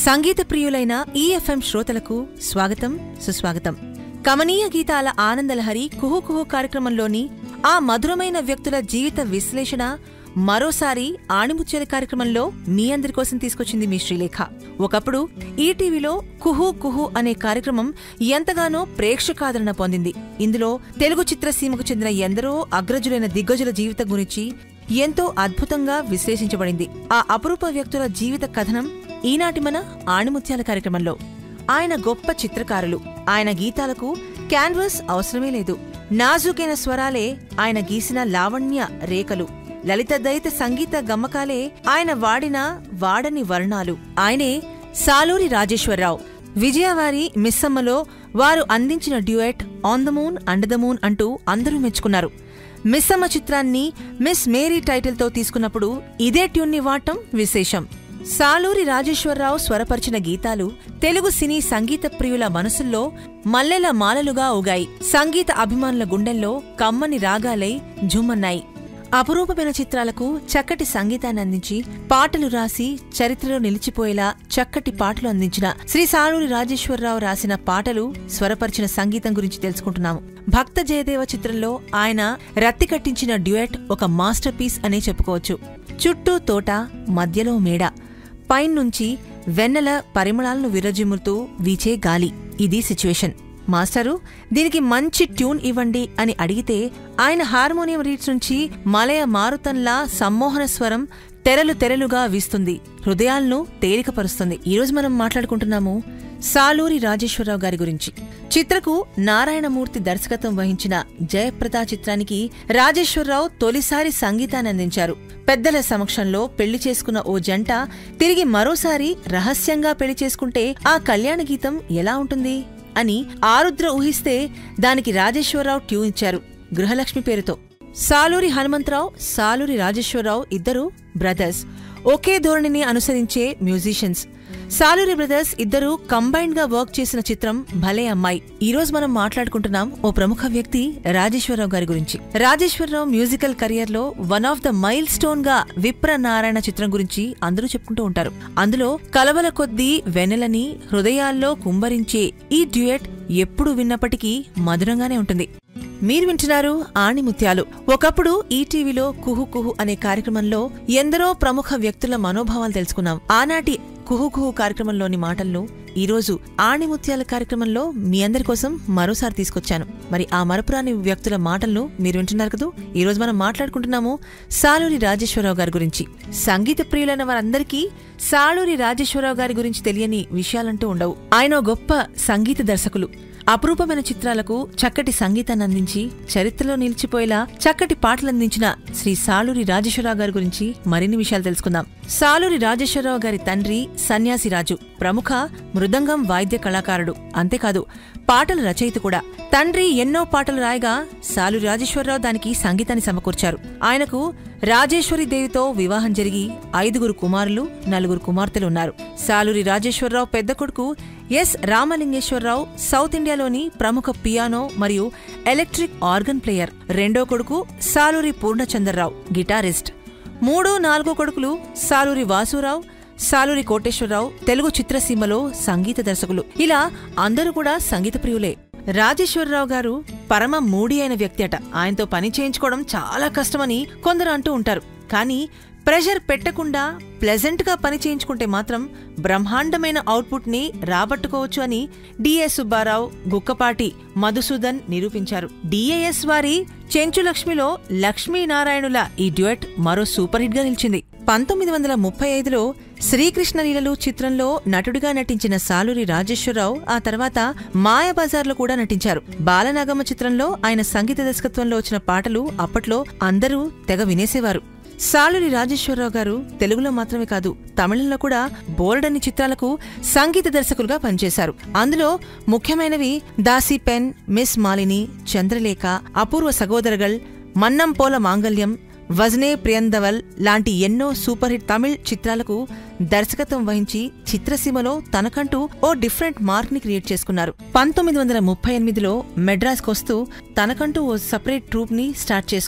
సంగీత ప్రియులైన ఈఎఫ్ఎం శ్రోతలకు స్వాగతం సుస్వాగతం కమనీయ గీతాల ఆనందలహరి కుహు కుహు కార్యక్రమంలోని ఆ మధురమైన వ్యక్తుల జీవిత విశ్లేషణ మరోసారి ఆణిముత్యాల కార్యక్రమంలో మీ అందరి కోసం తీసుకొచ్చింది మీ శ్రీలేఖ ఒకప్పుడు ఈటీవీలో కుహు కుహు అనే కార్యక్రమం ఎంతగానో ప్రేక్షకాదరణ పొందింది ఇందులో తెలుగు చిత్రసీమకు చెందిన ఎందరో అగ్రజులైన దిగ్గజుల జీవితం గురించి ఎంతో అద్భుతంగా విశ్లేషించబడింది ఆ అపురూప వ్యక్తుల జీవిత కథనం ఈనాటి మన ఆణిముత్యాల కార్యక్రమంలో ఆయన గొప్ప చిత్రకారులు ఆయన గీతాలకు క్యాన్వాస్ అవసరమే లేదు నాజూకైన స్వరాలే ఆయన గీసిన లావణ్య రేఖలు లలిత దళిత సంగీత గమ్మకాలే ఆయన వాడిన వాడని వర్ణాలు ఆయనే సాలూరి రాజేశ్వరరావు విజయవారి మిస్సమ్మలో వారు అందించిన duet on the moon under the moon అంటూ అందరూ మెచ్చుకున్నారు మిస్సమ్మ చిత్రాన్ని మిస్ మేరీ టైటిల్తో తీసుకున్నప్పుడు ఇదే ట్యూన్ని వాడటం విశేషం సాలూరి రాజేశ్వరరావు స్వరపరిచిన గీతాలు తెలుగు సినీ సంగీత ప్రియుల మనసుల్లో మల్లెల మాలలుగా ఊగాయి సంగీత అభిమానుల గుండెల్లో కమ్మని రాగాలై ఝుమ్మన్నాయి అపురూపమైన చిత్రాలకు చక్కటి సంగీతాన్ని అందించి పాటలు రాసి చరిత్రలో నిలిచిపోయేలా చక్కటి పాటలు అందించిన శ్రీ సాలూరి రాజేశ్వరరావు రాసిన పాటలు స్వరపరిచిన సంగీతం గురించి తెలుసుకుంటున్నాము భక్త జయదేవ చిత్రంలో ఆయన రత్తి కట్టించిన డ్యూయట్ ఒక మాస్టర్ పీస్ అనే చెప్పుకోవచ్చు చుట్టూ తోట మధ్యలో మేడ పైనుంచి వెన్నెల పరిమళాలను విరజిమ్ముతూ వీచే గాలి ఇది సిచ్యువేషన్ మాస్టరు దీనికి మంచి ట్యూన్ ఇవ్వండి అని అడిగితే ఆయన హార్మోనియం రీడ్స్ నుంచి మలయ మారుతంలా సమ్మోహన స్వరం తెరలు తెరలుగా వీస్తుంది హృదయాలను తేలికపరుస్తుంది ఈరోజు మనం మాట్లాడుకుంటున్నాము సాలూరి రాజేశ్వరరావు గారి గురించి చిత్రకు నారాయణమూర్తి దర్శకత్వం వహించిన జయప్రద చిత్రానికి రాజేశ్వరరావు తొలిసారి సంగీతాన్ని అందించారు పెద్దల సమక్షంలో పెళ్లి చేసుకున్న ఓ జంట తిరిగి మరోసారి రహస్యంగా పెళ్లి చేసుకుంటే ఆ కళ్యాణ గీతం ఎలా ఉంటుంది అని ఆరుద్ర ఊహిస్తే దానికి రాజేశ్వరరావు ట్యూన్ ఇచ్చారు గృహలక్ష్మి పేరుతో సాలూరి హనుమంతరావు సాలూరి రాజేశ్వరరావు ఇద్దరు బ్రదర్స్ ఒకే ధోరణిని అనుసరించే మ్యూజిషియన్స్ సాలూరి బ్రదర్స్ ఇద్దరు కంబైన్డ్ గా వర్క్ చేసిన చిత్రం భలే అమ్మాయి ఈ రోజు మనం మాట్లాడుకుంటున్నాం ఓ ప్రముఖ వ్యక్తి రాజేశ్వరరావు గారి గురించి రాజేశ్వరరావు మ్యూజికల్ కెరియర్ లో one of the milestone గా విప్ర నారాయణ చిత్రం గురించి అందరూ చెప్పుకుంటూ ఉంటారు అందులో కలవల కొద్దీ వెన్నెలని హృదయాల్లో కుంభరించే ఈ డ్యూయట్ ఎప్పుడు విన్నప్పటికీ మధురంగానే ఉంటుంది మీరు వింటున్నారు ఆణిముత్యాలు ఒకప్పుడు ఈటీవీలో కుహు కుహు అనే కార్యక్రమంలో ఎందరో ప్రముఖ వ్యక్తుల మనోభావాలు తెలుసుకున్నాం ఆనాటి కుహు కుహు కార్యక్రమంలోని మాటలను ఈరోజు ఆణిముత్యాల కార్యక్రమంలో మీ అందరి కోసం మరోసారి తీసుకొచ్చాను మరి ఆ మరపురాని వ్యక్తుల మాటలను మీరు వింటున్నారు కదూ ఈ రోజు మనం మాట్లాడుకుంటున్నాము సాలూరి రాజేశ్వరరావు గారి గురించి సంగీత ప్రియులైన వారందరికీ సాలూరి రాజేశ్వరరావు గారి గురించి తెలియని విషయాలంటూ ఉండవు ఆయన ఓ గొప్ప సంగీత దర్శకులు అపురూపమైన చిత్రాలకు చక్కటి సంగీతాన్ని అందించి చరిత్రలో నిలిచిపోయేలా చక్కటి పాటలందించిన శ్రీ సాలూరి రాజేశ్వరరావు గారి గురించి మరిన్ని విషయాలు తెలుసుకుందాం సాలూరి రాజేశ్వరరావు గారి తండ్రి సన్యాసిరాజు ప్రముఖ మృదంగం వాయిద్య కళాకారుడు అంతేకాదు పాటల రచయిత కూడా తండ్రి ఎన్నో పాటలు రాయగా సాలూరి రాజేశ్వరరావు దానికి సంగీతాన్ని సమకూర్చారు ఆయనకు రాజేశ్వరి దేవితో వివాహం జరిగి ఐదుగురు కుమారులు నలుగురు కుమార్తెలు ఉన్నారు సాలూరి రాజేశ్వరరావు పెద్ద కొడుకు ఎస్ రామలింగేశ్వరరావు సౌత్ ఇండియాలోని ప్రముఖ పియానో మరియు ఎలక్ట్రిక్ ఆర్గన్ ప్లేయర్ రెండో కొడుకు సాలూరి పూర్ణచంద్రరావు గిటారిస్ట్ మూడో నాలుగో కొడుకులు సాలూరి వాసురావు సాలూరి కోటేశ్వరరావు తెలుగు చిత్రసీమలో సంగీత దర్శకులు ఇలా అందరూ కూడా సంగీత ప్రియులే రాజేశ్వరరావు గారు పరమ మూడి అయిన వ్యక్తి అట ఆయనతో పని చేయించుకోవడం చాలా కష్టమని కొందరు అంటూ ఉంటారు కానీ ప్రెషర్ పెట్టకుండా ప్లెజెంట్ గా పని చేయించుకుంటే మాత్రం బ్రహ్మాండమైన అవుట్పుట్ ని రాబట్టుకోవచ్చు అని డిఎస్ సుబ్బారావు గుక్కపాటి మధుసూదన్ నిరూపించారు డిఏఎస్ వారి చెంచు లక్ష్మిలో లక్ష్మీనారాయణుల ఈ డ్యూయట్ మరో సూపర్ హిట్ గా నిలిచింది పంతొమ్మిది వందల ముప్పై ఐదులో శ్రీకృష్ణ లీలలు చిత్రంలో నటుడిగా నటించిన సాలూరి రాజేశ్వరరావు ఆ తర్వాత మాయాబజార్లో కూడా నటించారు బాలనాగమ్మ చిత్రంలో ఆయన సంగీత దర్శకత్వంలో వచ్చిన పాటలు అప్పట్లో అందరూ తెగ వినేసేవారు సాలూరి రాజేశ్వరరావు గారు తెలుగులో మాత్రమే కాదు తమిళంలో కూడా బోల్డని చిత్రాలకు సంగీత దర్శకులుగా పనిచేశారు అందులో ముఖ్యమైనవి దాసి పెన్ మిస్ మాలిని చంద్రలేఖ అపూర్వ సగోదరగల్ మన్నం పోల మాంగల్యం వజ్నే ప్రియందవల్ లాంటి ఎన్నో సూపర్ హిట్ తమిళ్ చిత్రాలకు దర్శకత్వం వహించి చిత్రసీమలో తనకంటూ ఓ డిఫరెంట్ మార్క్ ని క్రియేట్ చేసుకున్నారు పంతొమ్మిది వందల ముప్పై ఎనిమిదిలో మెడ్రాస్కొస్తూ తనకంటూ ఓ సపరేట్ ట్రూప్ ని స్టార్ట్ చేసుకున్నారు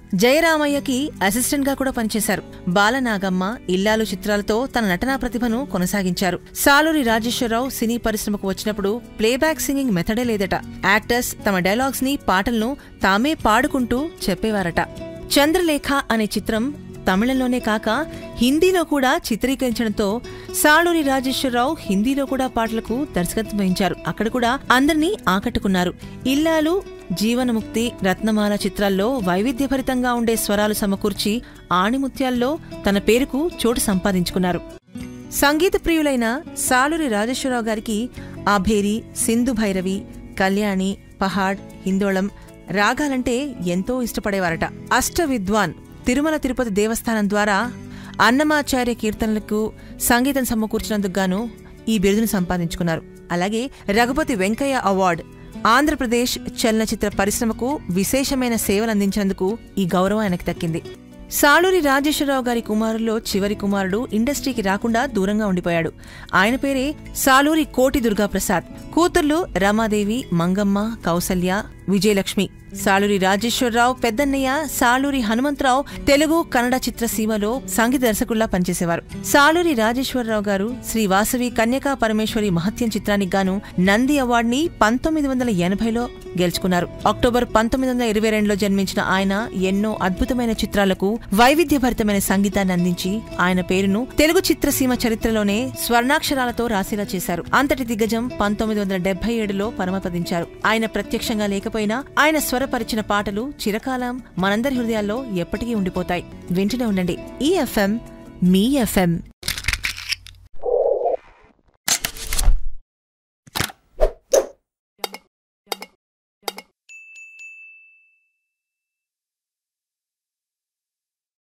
జయరామయ్యకి అసిస్టెంట్ గా కూడా పనిచేశారు బాలనాగమ్మ ఇల్లాలు చిత్రాలతో తన నటనా ప్రతిభను కొనసాగించారు సాలూరి రాజేశ్వరరావు సినీ పరిశ్రమకు వచ్చినప్పుడు ప్లేబ్యాక్ సింగింగ్ మెథడే లేదట యాక్టర్స్ తమ డైలాగ్స్ ని పాటలను తామే పాడుకుంటూ చెప్పేవారట చంద్రలేఖ అనే చిత్రం తమిళంలోనే కాక హిందీలో కూడా చిత్రీకరించడంతో సాళూరి రాజేశ్వరరావు హిందీలో కూడా పాటలకు దర్శకత్వం వహించారు అక్కడ కూడా అందర్నీ ఆకట్టుకున్నారు ఇల్లాలు జీవనముక్తి రత్నమాల చిత్రాల్లో వైవిధ్యభరితంగా ఉండే స్వరాలు సమకూర్చి ఆణిముత్యాల్లో తన పేరుకు చోటు సంపాదించుకున్నారు సంగీత ప్రియులైన సాలూరి రాజేశ్వరరావు గారికి ఆభేరి సింధు భైరవి కళ్యాణి పహాడ్ హిందోళం రాగాలంటే ఎంతో ఇష్టపడేవారట అష్ట విద్వాన్ తిరుమల తిరుపతి దేవస్థానం ద్వారా అన్నమాచార్య కీర్తనలకు సంగీతం సమకూర్చినందుకు గాను ఈ బిరుదును సంపాదించుకున్నారు అలాగే రఘుపతి వెంకయ్య అవార్డు ఆంధ్రప్రదేశ్ చలనచిత్ర పరిశ్రమకు విశేషమైన సేవలందించినందుకు ఈ గౌరవం ఆయనకు దక్కింది సాళూరి రాజేశ్వరరావు గారి కుమారుల్లో చివరి కుమారుడు ఇండస్ట్రీకి రాకుండా దూరంగా ఉండిపోయాడు ఆయన పేరే సాలూరి కోటి దుర్గాప్రసాద్ కూతుర్లు రమాదేవి మంగమ్మ కౌసల్య విజయలక్ష్మి సాలూరి రాజేశ్వరరావు పెద్దన్నయ్య సాలూరి హనుమంతరావు తెలుగు కన్నడ చిత్రసీమలో సంగీత దర్శకుల్లా పనిచేసేవారు సాలూరి రాజేశ్వరరావు గారు శ్రీ వాసవి కన్యకా పరమేశ్వరి మహత్యం చిత్రానికి గాను నంది అవార్డుని పంతొమ్మిది వందల ఎనభైలో గెలుచుకున్నారు అక్టోబర్ పంతొమ్మిది వందల ఇరవై రెండులో జన్మించిన ఆయన ఎన్నో అద్భుతమైన చిత్రాలకు వైవిధ్యభరితమైన సంగీతాన్ని అందించి ఆయన పేరును తెలుగు చిత్రసీమ చరిత్రలోనే స్వర్ణాక్షరాలతో రాసేలా చేశారు అంతటి దిగ్గజం పంతొమ్మిది వందల డెబ్బై ఏడులో పరమపదించారు ఆయన ప్రత్యక్షంగా లేకపోయినా ఆయన స్వరపరిచిన పాటలు చిరకాలం మనందరి హృదయాల్లో ఎప్పటికీ ఉండిపోతాయి వింటూనే ఉండండి ఈ ఎఫ్ఎం మీ ఎఫ్ఎం